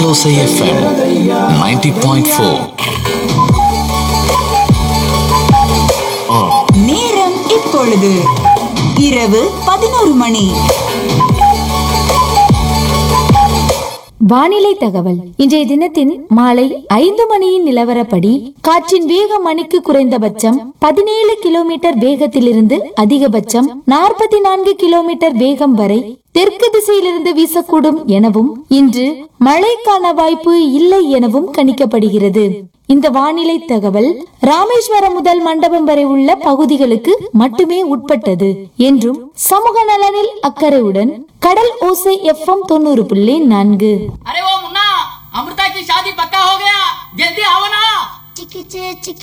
Alosa FM 90.4. நேரம் இப்பொழுது இரவு பதினோரு மணி வானிலை தகவல் இன்றைய தினத்தின் மாலை ஐந்து மணியின் நிலவரப்படி காற்றின் வேக மணிக்கு குறைந்தபட்சம் பதினேழு கிலோமீட்டர் வேகத்திலிருந்து அதிகபட்சம் நாற்பத்தி நான்கு கிலோமீட்டர் வேகம் வரை தெற்கு திசையிலிருந்து வீசக்கூடும் எனவும் இன்று மழைக்கான வாய்ப்பு இல்லை எனவும் கணிக்கப்படுகிறது இந்த வானிலை தகவல் ராமேஸ்வரம் முதல் மண்டபம் வரை உள்ள பகுதிகளுக்கு மட்டுமே உட்பட்டது என்றும் சமூக நலனில் அக்கறையுடன் கடல் ஓசை எஃப்எம் தொண்ணூறு புள்ளி நான்கு अरे वो मुन्ना अमृता की शादी पक्का हो गया जल्दी आओ ना चिकिचे चिक